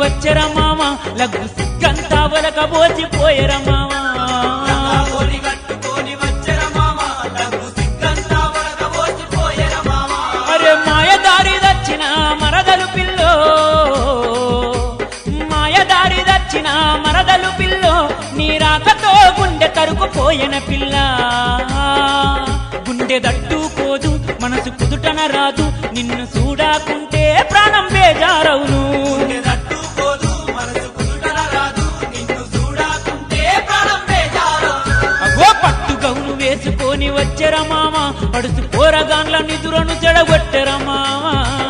వచ్చరా మామ లగ్గు సిగ్గంతా వలకబోసి పోయరా మామ కోని కట్టుకొని వచ్చర మామ లఘు సిగ్గంతా వరదబోసిపోయెర మామ అరే మాయదారి దచ్చిన మరదలు పిల్లో మాయదారి దచ్చిన మరదలు పిల్లో నీ రాకతో గుండె తరుకుపోయిన పిల్ల గుండె దట్టుకోదు మనసు కుదుటన రాదు నిన్ను చూడాకుంటే ప్రాణం బేజారవును గుండె తట్టుకోదు మనసు కుదుటన రాదు నిన్ను చూడాకుంటే ప్రాణం బేజారు అగో పట్టు గౌను వేసుకొని వచ్చెరా మామ పడుసు పోరగాన్ల నిధులను చెడగొట్టెరా మామ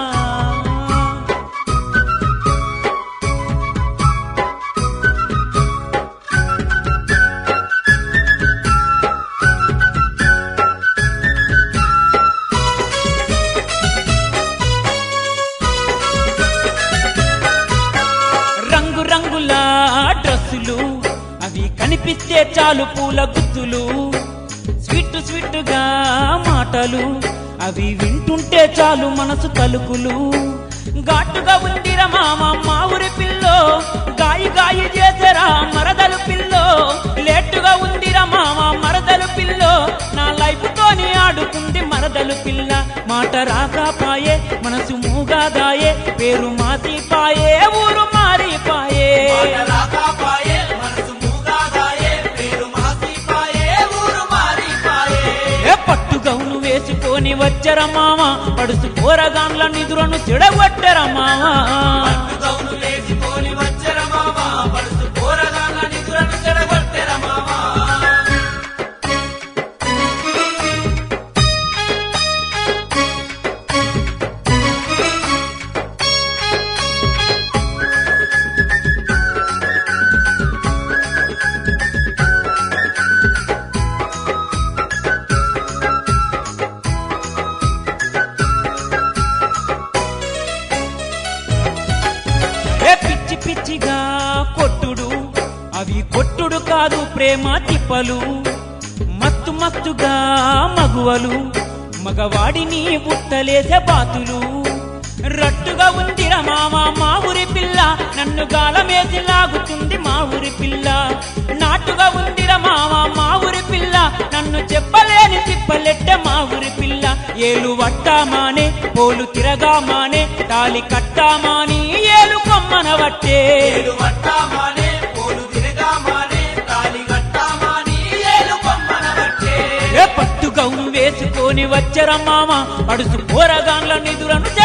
రంగు రంగుల డ్రెస్సులు అవి కనిపిస్తే చాలు పూల గుత్తులు స్వీట్ స్వీట్గా మాటలు అవి వింటుంటే చాలు మనసు తలుకులు ఘాటుగా ఉందిరా మామ మా ఊరి పిల్లో గాయి గాయి చేసరా మరదలు పిల్లో లేటుగా ఉందిరా మామ మరదలు పిల్లో నా లైఫ్ తోని ఆడుకుంది మరదలు పిల్ల మాట రాకాపాయే మనసు మూగాదాయే పేరు మాసిపాయే ఊరు మారిపాయే మాట రాకాపాయే మనసు మూగాదాయే పేరు మాసిపాయే ఊరు మారిపాయే ఏ పట్టు గౌను వేసుకొని వచ్చర మామ పడుసు పోరగాన్ల నిధులను చెడగొట్టర మామ పట్టు గౌను వేసుకొని వచ్చర మామ పడుసు పోరగాళ్ళ నిధులను చెడగొట్టెర మామ ఏ పిచ్చి పిచ్చిగా కొట్టుడు అవి కొట్టుడు కాదు ప్రేమ తిప్పలు మత్తు మత్తుగా మగువలు మగవాడిని బుట్టలేసే బాతులు రట్టుగా ఉందిరా మామ మా ఊరి పిల్ల నన్ను గాలమేసి లాగుతుంది మా ఊరి పిల్ల నాటుగా ఉందిరా మామ మా ఊరి పిల్ల నన్ను చెప్పలేని తిప్పలెట్టే మా ఊరి పిల్ల ఏలు వట్టామానే పోలు తిరగామానే తాలి కట్టామాని ఏలు కొమ్మన వట్టే ఏడు వట్టామానే పోలు తిరగామానే తాలి గట్టామాని ఏలు కొమ్మన బట్టే ఏ పట్టు గౌను వేసుకొని వచ్చర మామ అడుసు పోరగాన్ల నిధులను